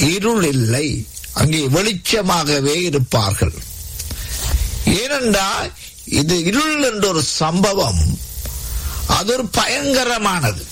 இருள் இல்லை அங்கே வெளிச்சமாகவே இருப்பார்கள் ஏனென்றால் இது இருள் என்ற ஒரு சம்பவம் அது ஒரு பயங்கரமானது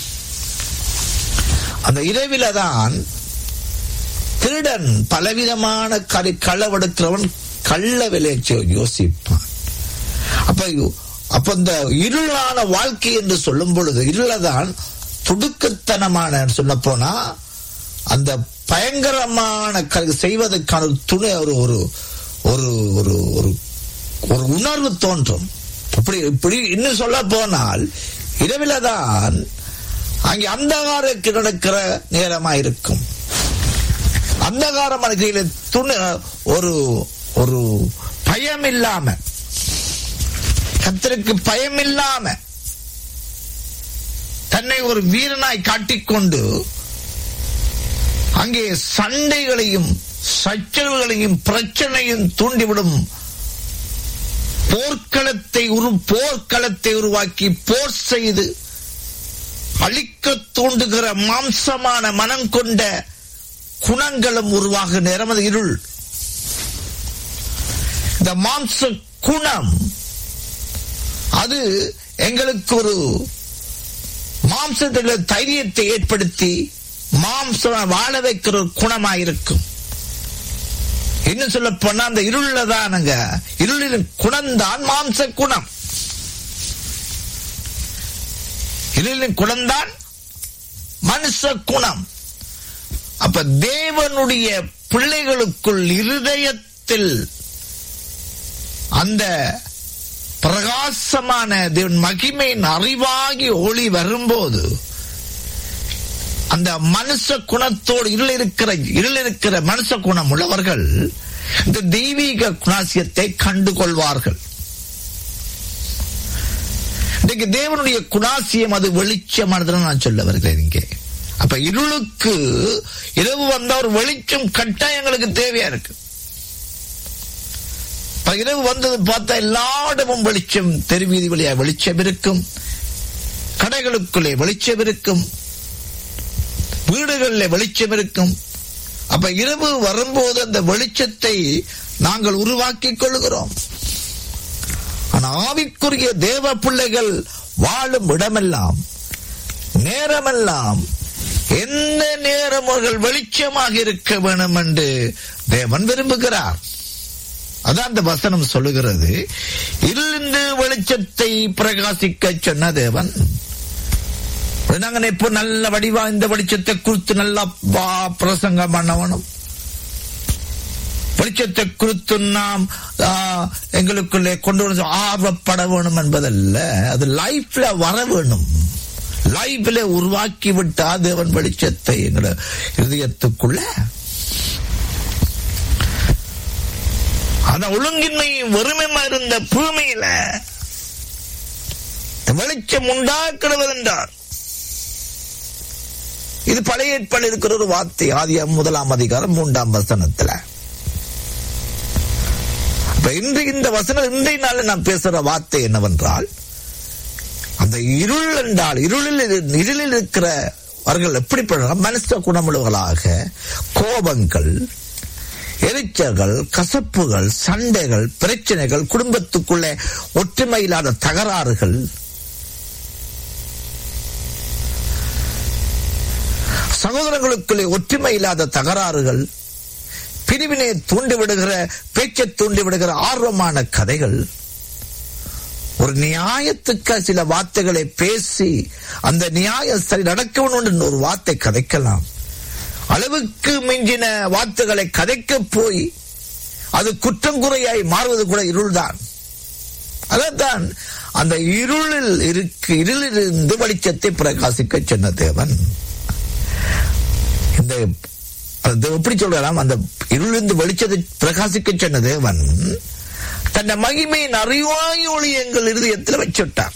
அந்த இரவில தான் திருடன் பலவிதமான கறி களவெடுக்கிறவன் கள்ள விளைச்சி யோசிப்பான் அப்ப அப்ப இந்த இருளான வாழ்க்கை என்று சொல்லும் பொழுது இருளதான் துடுக்குத்தனமான சொல்ல போனா அந்த பயங்கரமான க- செய்வதற்கான ஒரு துணை ஒரு ஒரு ஒரு ஒரு ஒரு ஒரு உணர்வு தோன்றும் இப்படி இப்படி இன்னும் சொல்ல போனால் இரவில தான் அங்கே அந்தகாரக்கு நடக்கிற நேரமா இருக்கும் அந்தகாரமான கீழே துணை ஒரு ஒரு பயம் இல்லாம கத்தருக்கு பயம் இல்லாம தன்னை ஒரு வீரனாய் காட்டிக்கொண்டு அங்கே சண்டைகளையும் சச்சரவுகளையும் பிரச்சனையும் தூண்டிவிடும் போர்க்களத்தை உரு போர்க்களத்தை உருவாக்கி போர் செய்து அழிக்க தூண்டுகிற மாம்சமான மனம் கொண்ட குணங்களும் உருவாக நேரம் அது இருள் இந்த மாம்ச குணம் அது எங்களுக்கு ஒரு மாம்சத்தில் தைரியத்தை ஏற்படுத்தி மாம்சம் வாழ வைக்கிற ஒரு குணமாயிருக்கும் இன்னும் சொல்ல போனா அந்த இருள்ல தானுங்க இருளின் குணம்தான் மாம்ச குணம் இருளின் குணம்தான் மனுஷ குணம் அப்ப தேவனுடைய பிள்ளைகளுக்குள் இருதயத்தில் அந்த பிரகாசமான தேவன் மகிமையின் அறிவாகி ஒளி வரும்போது அந்த மனுஷ குணத்தோடு இருள் இருக்கிற இருள் இருக்கிற மனுஷ குணம் உள்ளவர்கள் இந்த தெய்வீக குணாசியத்தை கண்டு கொள்வார்கள் இன்றைக்கு தேவனுடைய குணாசியம் அது வெளிச்சமானதுன்னு நான் சொல்ல வருகிறேன் இங்கே அப்ப இருளுக்கு இரவு வந்த ஒரு வெளிச்சம் கட்டாயங்களுக்கு தேவையா இருக்கு இப்ப இரவு வந்தது பார்த்தா எல்லா இடமும் வெளிச்சம் தெருவீதி வழியா வெளிச்சம் இருக்கும் கடைகளுக்குள்ளே வெளிச்சம் இருக்கும் வீடுகளில் வெளிச்சம் இருக்கும் அப்ப இரவு வரும்போது அந்த வெளிச்சத்தை நாங்கள் உருவாக்கிக் கொள்கிறோம் ஆனா ஆவிக்குரிய தேவ பிள்ளைகள் வாழும் இடமெல்லாம் நேரமெல்லாம் எந்த நேரம் அவர்கள் வெளிச்சமாக இருக்க வேண்டும் என்று தேவன் விரும்புகிறார் அதான் அந்த வசனம் சொல்லுகிறது இருளிந்து வெளிச்சத்தை பிரகாசிக்க சொன்ன தேவன் நாங்க இப்போ நல்ல வடிவா இந்த வெளிச்சத்தை குறித்து நல்லா வா பிரசங்கம் பண்ணவனும் வெளிச்சத்தை குறித்து நாம் ஆ, எங்களுக்குள்ளே கொண்டு வந்து ஆர்வப்பட வேணும் என்பதல்ல அது லைஃப்ல வர வேணும் லைஃப்ல உருவாக்கி விட்டா தேவன் வெளிச்சத்தை எங்களோட இதயத்துக்குள்ள அந்த ஒழுங்கின்மையும் வெறுமையுமா இருந்த பூமியில இந்த வெளிச்சம் உண்டாக்கிடுவதென்றார் இது பழைய ஏற்பாடு இருக்கிற ஒரு வார்த்தை ஆதியாம் முதலாம் அதிகாரம் மூன்றாம் வசனத்துல அப்ப இன்று இந்த வசனம் இன்றைய நாள் நான் பேசுற வார்த்தை என்னவென்றால் அந்த இருள் என்றால் இருளில் இரு- இருளில் இருக்கிறவர்கள் எப்படிப்பட்ட மனுஷ குணமுள்ளவர்களாக கோபங்கள் எரிச்சல்கள் கசப்புகள் சண்டைகள் பிரச்சனைகள் குடும்பத்துக்குள்ளே ஒற்றுமை இல்லாத தகராறுகள் சகோதரங்களுக்குள்ளே ஒற்றுமை இல்லாத தகராறுகள் பிரிவினை தூண்டிவிடுகிற பேச்சை தூண்டிவிடுகிற ஆர்வமான கதைகள் ஒரு நியாயத்துக்கு சில வார்த்தைகளை பேசி அந்த நியாயம் சரி நடக்க வேண்டும் என்று ஒரு வார்த்தை கதைக்கலாம் அளவுக்கு மிஞ்சின வார்த்தைகளை கதைக்க போய் அது குற்றங்குறையாய் மாறுவது கூட இருள்தான் அதான் அந்த இருளில் இருக்கு இருளிலிருந்து வெளிச்சத்தை பிரகாசிக்க சொன்ன தேவன் இந்த அது எப்படி சொல்றாராம் அந்த இருளிருந்து வெளிச்சத்தை பிரகாசிக்க சொன்ன தேவன் தன்னை மகிமையின் அறிவாய் ஒளி எங்கள் இருதயத்தில் வச்சுட்டார்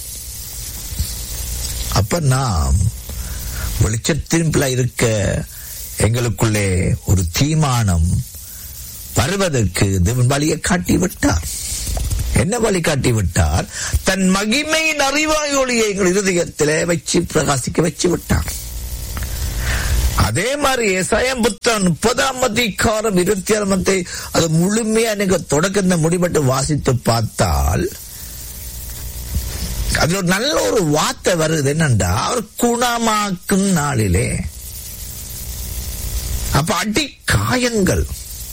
அப்ப நாம் வெளிச்சத்தின் பிள்ளை இருக்க எங்களுக்குள்ளே ஒரு தீமானம் வருவதற்கு தேவன் வழியை காட்டி விட்டார் என்ன வழி காட்டி விட்டார் தன் மகிமையின் அறிவாய் ஒளியை எங்கள் இருதயத்திலே வச்சு பிரகாசிக்க வச்சு விட்டார் அதே மாதிரி ஏசாயம் புத்தகம் முப்பதாம் அதிகாரம் இருபத்தி ஆறாமத்தை அது முழுமையா நீங்க தொடக்க முடிபட்டு வாசித்து பார்த்தால் அதுல ஒரு நல்ல ஒரு வார்த்தை வருது என்னண்டா அவர் குணமாக்கும் நாளிலே அப்ப அடி காயங்கள்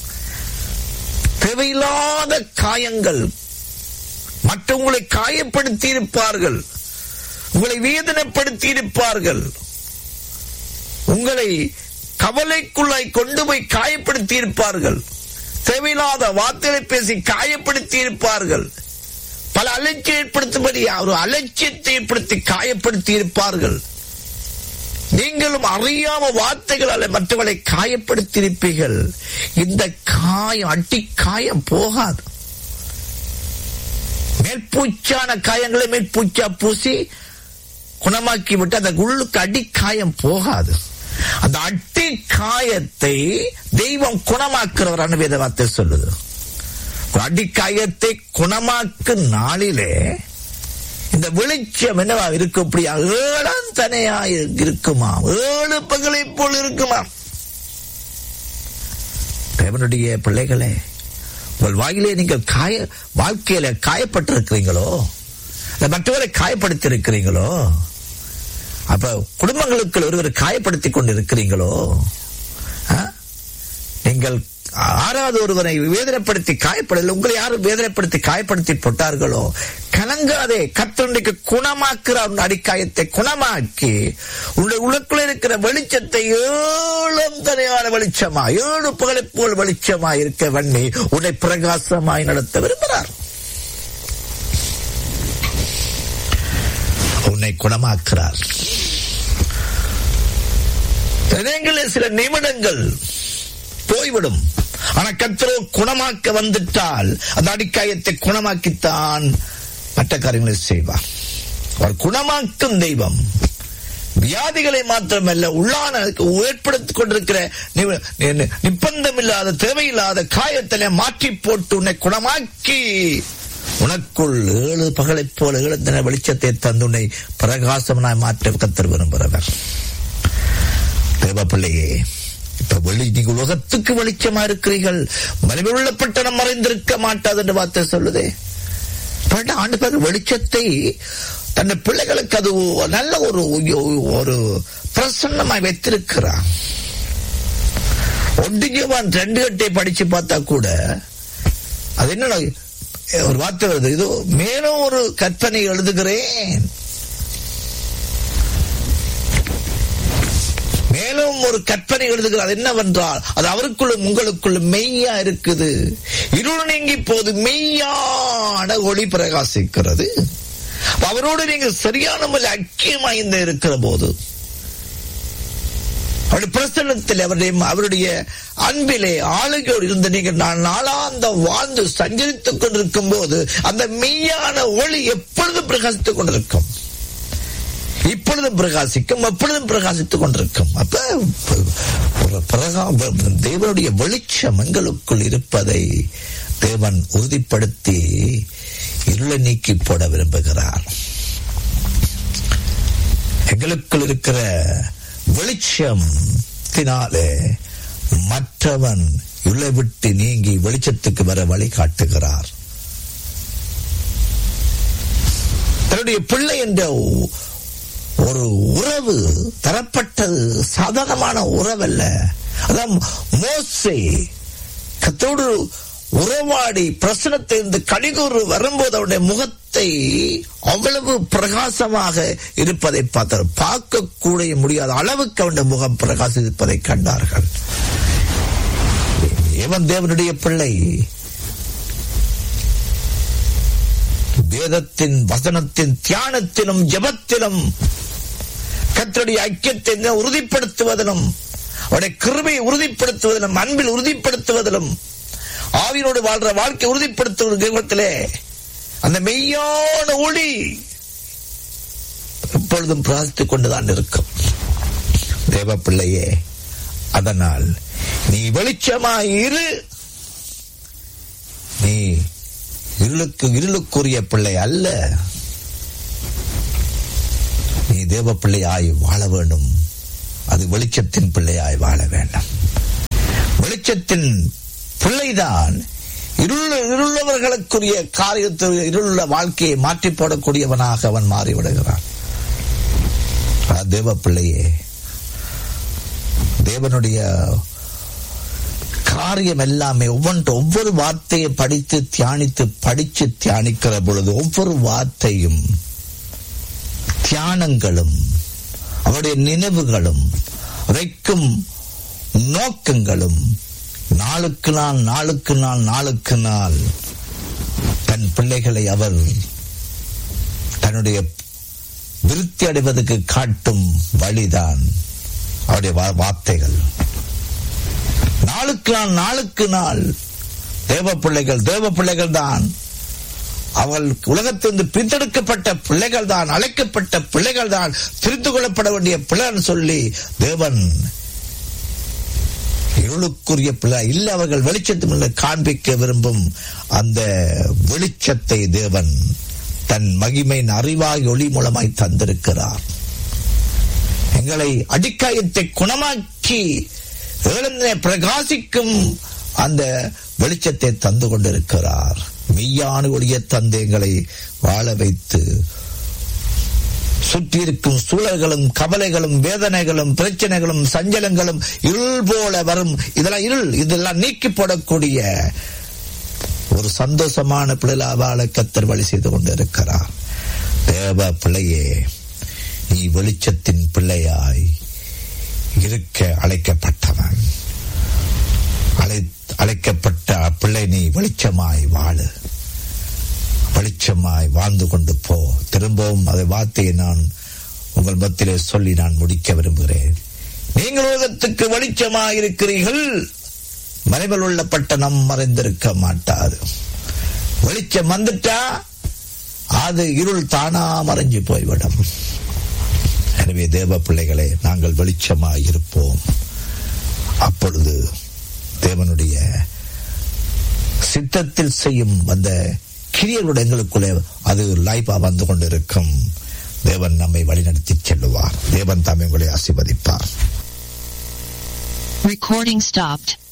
தேவையில்லாத காயங்கள் மற்றவங்களை காயப்படுத்தி இருப்பார்கள் உங்களை வேதனைப்படுத்தி இருப்பார்கள் உங்களை கவலைக்குள்ளாய் கொண்டு போய் காயப்படுத்தி இருப்பார்கள் தேவையில்லாத வார்த்தைகளை பேசி காயப்படுத்தி இருப்பார்கள் பல அலட்சியம் ஏற்படுத்தும்படி ஒரு அலட்சியத்தை ஏற்படுத்தி காயப்படுத்தி இருப்பார்கள் நீங்களும் அறியாம வார்த்தைகளால் மற்றவர்களை காயப்படுத்தி இருப்பீர்கள் இந்த காயம் அட்டி காயம் போகாது மேற்பூச்சான காயங்களை மேற்பூச்சா பூசி குணமாக்கி விட்டு அந்த உள்ளுக்கு அடி காயம் போகாது அந்த அட்டி காயத்தை தெய்வம் குணமாக்குறவரான வேத வார்த்தை சொல்லுது ஒரு அடிக்காயத்தை குணமாக்கும் நாளிலே இந்த வெளிச்சம் என்னவா இருக்கும் அப்படியா ஏழாம் தனையா இருக்குமா ஏழு பகலை போல் இருக்குமா தேவனுடைய பிள்ளைகளே உங்கள் வாயிலே நீங்கள் காய வாழ்க்கையில காயப்பட்டிருக்கிறீங்களோ இல்ல மற்றவரை காயப்படுத்தி இருக்கிறீங்களோ அப்ப குடும்பங்களுக்கு ஒருவர் காயப்படுத்தி கொண்டு இருக்கிறீங்களோ ஆ? நீங்கள் ஆறாவது ஒருவரை வேதனைப்படுத்தி காயப்படல உங்களை யாரும் வேதனைப்படுத்தி காயப்படுத்தி போட்டார்களோ கலங்காதே கத்தனுக்கு குணமாக்குற அந்த அடிக்காயத்தை குணமாக்கி உன்னுடைய உள்ளுக்குள்ள இருக்கிற வெளிச்சத்தை ஏழும் தனியான வெளிச்சமா ஏழு புகழை போல் வெளிச்சமா இருக்க வண்ணி உன்னை பிரகாசமாய் நடத்த விரும்புகிறார் உன்னை குணமாக்குறார் தினங்களில் சில நிமிடங்கள் போய்விடும் ஆனா கத்திரோ குணமாக்க வந்துட்டால் அந்த அடிக்காயத்தை குணமாக்கித்தான் மற்ற காரியங்களை செய்வார் அவர் குணமாக்கும் தெய்வம் வியாதிகளை மாத்திரமல்ல உள்ளான ஏற்படுத்திக் கொண்டிருக்கிற நி- நி- நிப்பந்தம் இல்லாத தேவையில்லாத காயத்திலே மாற்றி போட்டு உன்னை குணமாக்கி உனக்குள் ஏழு பகலைப் போல ஏழு வெளிச்சத்தை தந்து உன்னை பிரகாசமனாய் மாற்ற கத்தர் விரும்புகிறவர் தேவ பிள்ளையே இப்ப வெளி நீங்க உலகத்துக்கு வெளிச்சமா இருக்கிறீர்கள் மனைவியுள்ள பட்டணம் மறைந்திருக்க மாட்டாது என்று வார்த்தை சொல்லுதே பன்னெண்டு ஆண்டு பேர் வெளிச்சத்தை தன் பிள்ளைகளுக்கு அது நல்ல ஒரு ஒரு பிரசன்னமாய் வைத்திருக்கிறான் ஒன்றியவான் ரெண்டு கட்டை படிச்சு பார்த்தா கூட அது என்ன ஒரு வார்த்தை வருது இதோ மேலும் ஒரு கற்பனை எழுதுகிறேன் மேலும் ஒரு கற்பனை எழுதுகிறார் என்னவென்றால் அது அவருக்குள்ளும் உங்களுக்குள்ளும் மெய்யா இருக்குது இருள் நீங்கி போது மெய்யான ஒளி பிரகாசிக்கிறது அவரோடு நீங்கள் சரியான முறையில் ஐக்கியமாய்ந்து இருக்கிற போது அவருடைய பிரசன்னத்தில் அவருடைய அவருடைய அன்பிலே ஆளுகையோடு இருந்த நீங்கள் நான் நாளாந்த வாழ்ந்து சஞ்சரித்துக் கொண்டிருக்கும் போது அந்த மெய்யான ஒளி எப்பொழுதும் பிரகாசித்துக் கொண்டிருக்கும் இப்பொழுதும் பிரகாசிக்கும் எப்பொழுதும் பிரகாசித்துக் கொண்டிருக்கும் அப்ப ஒரு பிரகா தேவனுடைய வெளிச்சம் எங்களுக்குள் இருப்பதை தேவன் உறுதிப்படுத்தி இருளை நீக்கி போட விரும்புகிறார் எங்களுக்குள் இருக்கிற வெளிச்சத்தினாலே மற்றவன் இருளை விட்டு நீங்கி வெளிச்சத்துக்கு வர வழி காட்டுகிறார் தன்னுடைய பிள்ளை என்ற ஒரு உறவு தரப்பட்டது சாதாரணமான உறவல்ல அதான் மோசே கத்தோடு உறவாடி பிரசனத்தை இருந்து கடிகூறு வரும்போது அவருடைய முகத்தை அவ்வளவு பிரகாசமாக இருப்பதை பார்த்தார் பார்க்க கூட முடியாத அளவுக்கு அவனுடைய முகம் பிரகாசிப்பதை கண்டார்கள் எவன் தேவனுடைய பிள்ளை வேதத்தின் வசனத்தின் தியானத்திலும் ஜபத்திலும் கத்தருடைய ஐக்கியத்தை உறுதிப்படுத்துவதிலும் அவருடைய கிருமையை உறுதிப்படுத்துவதிலும் அன்பில் உறுதிப்படுத்துவதிலும் ஆவியோடு வாழ்ற வாழ்க்கை உறுதிப்படுத்துவதிலே அந்த மெய்யான ஒளி எப்பொழுதும் பிரார்த்தித்துக் கொண்டுதான் இருக்கும் தேவ பிள்ளையே அதனால் நீ வெளிச்சமாய் இரு நீ இருளுக்கு இருளுக்குரிய பிள்ளை அல்ல நீ தேவ பிள்ளையாய் வாழ வேண்டும் அது வெளிச்சத்தின் பிள்ளையாய் வாழ வேண்டும் வெளிச்சத்தின் பிள்ளைதான் இருள இருளவர்களுக்குரிய காரியத்தை இருளுள்ள வாழ்க்கையை மாற்றி போடக்கூடியவனாக அவன் மாறிவிடுகிறான் ஆ, தேவ பிள்ளையே தேவனுடைய காரியம் எல்லாமே ஒவ்வொன்று ஒவ்வொரு வார்த்தையை படித்து தியானித்து படிச்சு தியானிக்கிற பொழுது ஒவ்வொரு வார்த்தையும் தியானங்களும் அவருடைய நினைவுகளும் வைக்கும் நோக்கங்களும் நாளுக்கு நாள் நாளுக்கு நாள் நாளுக்கு நாள் தன் பிள்ளைகளை அவர் தன்னுடைய விருத்தி அடைவதற்கு காட்டும் வழிதான் அவருடைய வா- வார்த்தைகள் நாளுக்கு நாள் நாளுக்கு நாள் தேவ பிள்ளைகள் தேவ பிள்ளைகள் தான் அவள் உலகத்திலிருந்து பிரித்தெடுக்கப்பட்ட பிள்ளைகள் தான் அழைக்கப்பட்ட பிள்ளைகள் தான் தெரிந்து கொள்ளப்பட வேண்டிய பிள்ளைன்னு சொல்லி தேவன் இருளுக்குரிய பிள்ளை இல்லை அவர்கள் வெளிச்சத்தை காண்பிக்க விரும்பும் அந்த வெளிச்சத்தை தேவன் தன் மகிமையின் அறிவாய் ஒளி மூலமாய் தந்திருக்கிறார் எங்களை அடிக்காயத்தை குணமாக்கி எழுந்தின பிரகாசிக்கும் அந்த வெளிச்சத்தை தந்து கொண்டிருக்கிறார் மெய்யான ஒளிய தந்து எங்களை வாழ வைத்து சுற்றி இருக்கும் சூழல்களும் கவலைகளும் வேதனைகளும் பிரச்சனைகளும் சஞ்சலங்களும் இருள் போல வரும் இதெல்லாம் இருள் இதெல்லாம் நீக்கி போடக்கூடிய ஒரு சந்தோஷமான பிள்ளைலாவாள கத்தர் வழி செய்து கொண்டிருக்கிறார் தேவ பிள்ளையே நீ வெளிச்சத்தின் பிள்ளையாய் இருக்க அழைக்கப்பட்டவன் அழை அழைக்கப்பட்ட பிள்ளை நீ வெளிச்சமாய் வாழு வெளிச்சமாய் வாழ்ந்து கொண்டு போ திரும்பவும் அதை வார்த்தையை நான் உங்கள் மத்தியிலே சொல்லி நான் முடிக்க விரும்புகிறேன் நீங்கள் உலகத்துக்கு வெளிச்சமாய் இருக்கிறீர்கள் மறைவில் உள்ள பட்டணம் மறைந்திருக்க மாட்டாது வெளிச்சம் வந்துட்டா அது இருள் தானா மறைஞ்சு போய்விடும் எனவே தேவ பிள்ளைகளே நாங்கள் வெளிச்சமாய் இருப்போம் அப்பொழுது தேவனுடைய சித்தத்தில் செய்யும் அந்த கிரியர்களுடைய எங்களுக்குள்ளே அது லைஃபா வந்து கொண்டிருக்கும் தேவன் நம்மை வழிநடத்தி செல்லுவார் தேவன் தாமே உங்களை ஆசீர்வதிப்பார் Recording stopped.